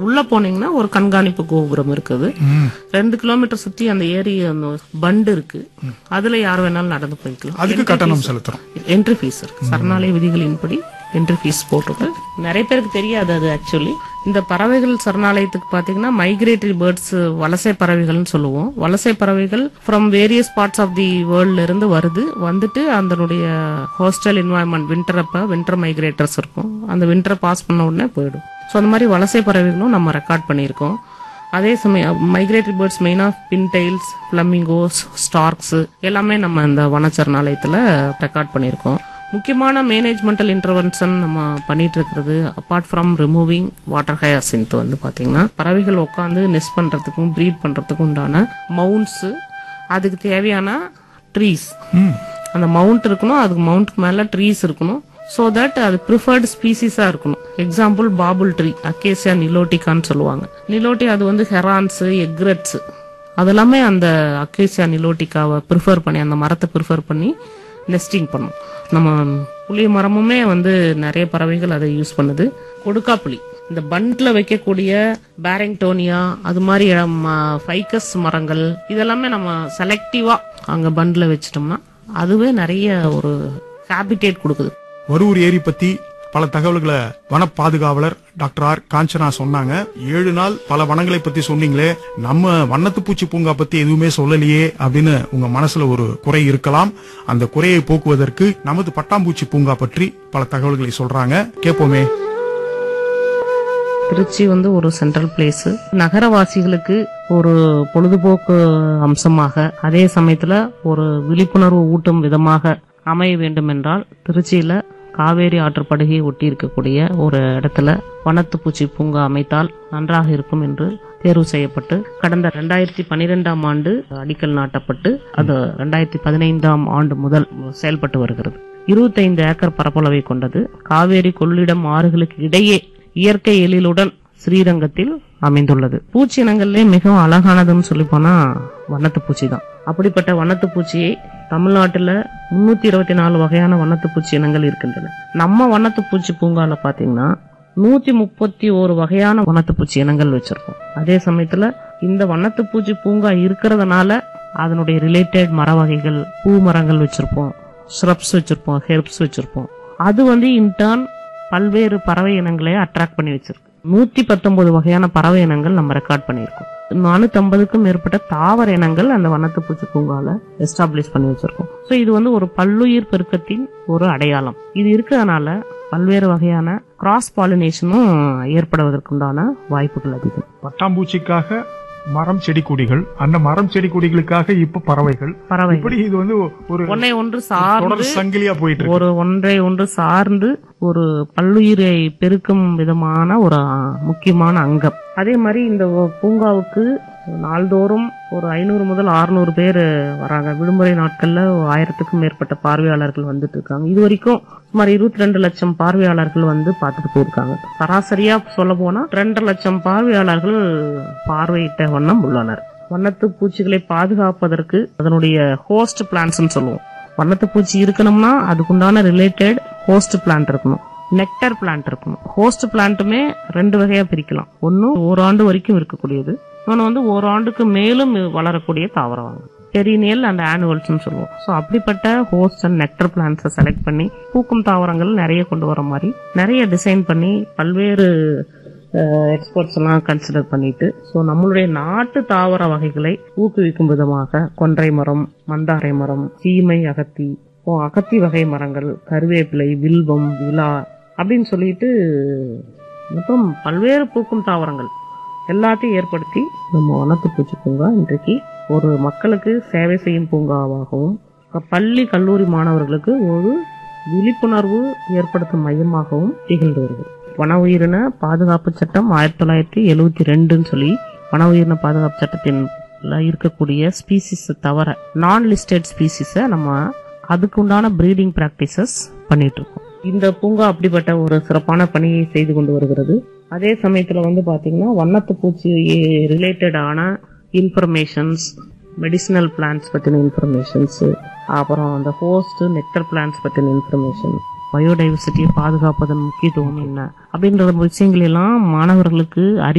உள்ள போனீங்கன்னா ஒரு கண்காணிப்பு கோபுரம் இருக்குது ரெண்டு கிலோமீட்டர் சுத்தி அந்த ஏரி அந்த பண்டு இருக்கு அதுல யார் வேணாலும் நடந்து போய்க்கலாம் அதுக்கு கட்டணம் செலுத்துறோம் என்ட்ரி ஃபீஸ் இருக்கு சரணாலய விதிகளின்படி என்ட்ரி ஃபீஸ் போட்டிருக்கு நிறைய பேருக்கு தெரியாது அது ஆக்சுவலி இந்த பறவைகள் சரணாலயத்துக்கு பாத்தீங்கன்னா மைக்ரேட்டரி பேர்ட்ஸ் வலசை பறவைகள்னு சொல்லுவோம் வலசை பறவைகள் from various parts of the வேர்ல்ட்ல இருந்து வருது வந்துட்டு அதனுடைய ஹோஸ்டல் என்வாயன்மெண்ட் வின்டர் அப்ப வின்டர் மைக்ரேட்டர்ஸ் இருக்கும் அந்த வின்டரை பாஸ் பண்ண உடனே போயிடும் ஸோ அந்த மாதிரி வலசை பறவைகளும் நம்ம ரெக்கார்ட் பண்ணியிருக்கோம் அதே சமயம் மைக்ரேட்டரி பேர்ட்ஸ் மெயினாக பின்டைல்ஸ் ஃபிளமிங்கோஸ் ஸ்டார்க்ஸ் எல்லாமே நம்ம இந்த வனச்சரணாலயத்தில் ரெக்கார்ட் பண்ணியிருக்கோம் முக்கியமான மேனேஜ்மெண்டல் இன்டர்வென்ஷன் நம்ம பண்ணிட்டு இருக்கிறது apart from removing water hyacinth வந்து பாத்தீங்கன்னா பறவைகள் உட்காந்து நெஸ்ட் பண்றதுக்கும் ப்ரீட் பண்றதுக்கும் உண்டான மவுண்ட்ஸ் அதுக்கு தேவையான ட்ரீஸ் அந்த மவுண்ட் இருக்கணும் அதுக்கு மவுண்ட்க்கு மேல ட்ரீஸ் இருக்கணும் ஸோ தட் அது ப்ரிஃபர்டு ஸ்பீசிஸா இருக்கணும் எக்ஸாம்பிள் பாபுல் ட்ரீ அக்கேசியா நிலோட்டிகான்னு சொல்லுவாங்க நிலோட்டி அது வந்து ஹெரான்ஸ் எக்ரெட்ஸ் அதெல்லாமே அந்த அக்கேசியா நிலோட்டிகாவை ப்ரிஃபர் பண்ணி அந்த மரத்தை ப்ரிஃபர் பண்ணி நெஸ்டிங் பண்ணும் நம்ம புளிய மரமுமே வந்து நிறைய பறவைகள் அதை யூஸ் பண்ணுது கொடுக்கா புளி இந்த பண்ட்ல வைக்கக்கூடிய பேரிங்டோனியா அது மாதிரி ஃபைக்கஸ் மரங்கள் இதெல்லாமே நம்ம செலக்டிவா அங்க பண்ட்ல வச்சிட்டோம்னா அதுவே நிறைய ஒரு ஹாபிடேட் கொடுக்குது வரூர் ஏரி பத்தி பல தகவல்களை வன பாதுகாவலர் டாக்டர் ஆர் காஞ்சனா சொன்னாங்க ஏழு நாள் பல வனங்களை பத்தி சொன்னீங்களே நம்ம வண்ணத்துப்பூச்சி பூங்கா பத்தி எதுவுமே சொல்லலையே அப்படின்னு உங்க மனசுல ஒரு குறை இருக்கலாம் அந்த குறையை போக்குவதற்கு நமது பட்டாம்பூச்சி பூங்கா பற்றி பல தகவல்களை சொல்றாங்க கேட்போமே திருச்சி வந்து ஒரு சென்ட்ரல் பிளேஸ் நகரவாசிகளுக்கு ஒரு பொழுதுபோக்கு அம்சமாக அதே சமயத்துல ஒரு விழிப்புணர்வு ஊட்டும் விதமாக அமைய வேண்டும் என்றால் திருச்சியில காவேரி ஆற்றுப்படுகையை ஒட்டி இருக்கக்கூடிய ஒரு இடத்துல வனத்துப்பூச்சி பூங்கா அமைத்தால் நன்றாக இருக்கும் என்று தேர்வு செய்யப்பட்டு கடந்த ரெண்டாயிரத்தி பனிரெண்டாம் ஆண்டு அடிக்கல் நாட்டப்பட்டு அது ரெண்டாயிரத்தி பதினைந்தாம் ஆண்டு முதல் செயல்பட்டு வருகிறது இருபத்தைந்து ஏக்கர் பரப்பளவை கொண்டது காவேரி கொள்ளிடம் ஆறுகளுக்கு இடையே இயற்கை எழிலுடன் ஸ்ரீரங்கத்தில் அமைந்துள்ளது பூச்சி இனங்கள்லே மிகவும் அழகானதுன்னு சொல்லி போனா வண்ணத்து பூச்சி தான் அப்படிப்பட்ட வண்ணத்து பூச்சியை தமிழ்நாட்டுல முன்னூத்தி இருபத்தி நாலு வகையான வண்ணத்து பூச்சி இனங்கள் இருக்கின்றன நம்ம வண்ணத்து பூச்சி பூங்கால பாத்தீங்கன்னா நூத்தி முப்பத்தி ஒரு வகையான வண்ணத்து பூச்சி இனங்கள் வச்சிருக்கோம் அதே சமயத்துல இந்த வண்ணத்து பூச்சி பூங்கா இருக்கிறதுனால அதனுடைய ரிலேட்டட் மர வகைகள் பூ மரங்கள் வச்சிருப்போம் ஸ்ரப்ஸ் வச்சிருப்போம் ஹெர்ப்ஸ் வச்சிருப்போம் அது வந்து இன்டர்ன் பல்வேறு பறவை இனங்களை அட்ராக்ட் பண்ணி வச்சிருக்கு நூத்தி பத்தொன்பது வகையான பறவை இனங்கள் நம்ம ரெக்கார்ட் பண்ணியிருக்கோம் நானூத்தி ஐம்பதுக்கும் மேற்பட்ட தாவர இனங்கள் அந்த வண்ணத்து பூச்சி பூங்கால எஸ்டாப்ளிஷ் பண்ணி வச்சிருக்கோம் ஸோ இது வந்து ஒரு பல்லுயிர் பெருக்கத்தின் ஒரு அடையாளம் இது இருக்கிறதுனால பல்வேறு வகையான கிராஸ் பாலினேஷனும் ஏற்படுவதற்குண்டான வாய்ப்புகள் அதிகம் பட்டாம்பூச்சிக்காக மரம் செடி கொடிகள் அந்த மரம் செடி கொடிகளுக்காக இப்ப பறவைகள் பறவை இப்படி இது வந்து ஒரு ஒன்னை ஒன்று சார்ந்து தொடர் சங்கிலியா போயிட்டு இருக்கு ஒரு ஒன்றை ஒன்று சார்ந்து ஒரு பல்லுயிரை பெருக்கும் விதமான ஒரு ஆ, முக்கியமான அங்கம் அதே மாதிரி இந்த ஒ- பூங்காவுக்கு நாள்தோறும் ஒரு ஐநூறு முதல் அறுநூறு பேர் வராங்க விடுமுறை நாட்கள்ல ஆயிரத்துக்கும் மேற்பட்ட பார்வையாளர்கள் வந்துட்டு இருக்காங்க இது வரைக்கும் சுமார் இருபத்தி ரெண்டு லட்சம் பார்வையாளர்கள் வந்து பார்த்துட்டு போயிருக்காங்க சராசரியா சொல்ல போனா ரெண்டு லட்சம் பார்வையாளர்கள் பார்வையிட்ட வண்ணம் உள்ளனர் வண்ணத்து பூச்சிகளை பாதுகாப்பதற்கு அதனுடைய ஹோஸ்ட் பிளான்ஸ் சொல்லுவோம் வண்ணத்து பூச்சி இருக்கணும்னா அதுக்குண்டான ரிலேட்டட் ஹோஸ்ட் பிளான்ட் இருக்கணும் நெக்டர் பிளான்ட் இருக்கணும் ஹோஸ்ட் பிளான்ட்டுமே ரெண்டு வகையா பிரிக்கலாம் ஒன்னு ஓராண்டு வரைக்கும் இருக்கக்கூடியது இன்னொன்று வந்து ஓராண்டுக்கு மேலும் வளரக்கூடிய தாவரம் பெரினியல் அண்ட் ஆனுவல்ஸ்னு சொல்லுவோம் ஸோ அப்படிப்பட்ட ஹோஸ்ட் அண்ட் நெக்டர் பிளான்ஸை செலக்ட் பண்ணி பூக்கும் தாவரங்கள் நிறைய கொண்டு வர மாதிரி நிறைய டிசைன் பண்ணி பல்வேறு எக்ஸ்பர்ட்ஸ் எல்லாம் கன்சிடர் பண்ணிட்டு ஸோ நம்மளுடைய நாட்டு தாவர வகைகளை ஊக்குவிக்கும் விதமாக கொன்றை மரம் மந்தாரை மரம் சீமை அகத்தி இப்போ அகத்தி வகை மரங்கள் கருவேப்பிலை வில்வம் விலா அப்படின்னு சொல்லிட்டு மற்றும் பல்வேறு பூக்கும் தாவரங்கள் எல்லாத்தையும் ஏற்படுத்தி நம்ம வனத்து பூச்சி பூங்கா இன்றைக்கு ஒரு மக்களுக்கு சேவை செய்யும் பூங்காவாகவும் பள்ளி கல்லூரி மாணவர்களுக்கு ஒரு விழிப்புணர்வு ஏற்படுத்தும் மையமாகவும் திகழ்ந்து வருகிறது வன உயிரின பாதுகாப்பு சட்டம் ஆயிரத்தி தொள்ளாயிரத்தி எழுவத்தி ரெண்டுன்னு சொல்லி வன உயிரின பாதுகாப்பு சட்டத்தின் இருக்கக்கூடிய ஸ்பீசிஸ் தவிர நான் லிஸ்டட் ஸ்பீசிஸை நம்ம அதுக்கு உண்டான ப்ரீடிங் ப்ராக்டிசஸ் பண்ணிட்டு இருக்கோம் இந்த பூங்கா அப்படிப்பட்ட ஒரு சிறப்பான பணியை செய்து கொண்டு வருகிறது அதே சமயத்துல வந்து பாத்தீங்கன்னா வண்ணத்து பூச்சி ரிலேட்டடான இன்ஃபர்மேஷன்ஸ் மெடிசினல் பிளான்ஸ் பத்தின இன்ஃபர்மேஷன்ஸ் அப்புறம் அந்த ஹோஸ்ட் நெக்டர் பிளான்ஸ் பத்தின இன்ஃபர்மேஷன் பயோடைவர்சிட்டியை பாதுகாப்பதன் முக்கியத்துவம் என்ன அப்படின்ற விஷயங்கள் எல்லாம் மாணவர்களுக்கு அறி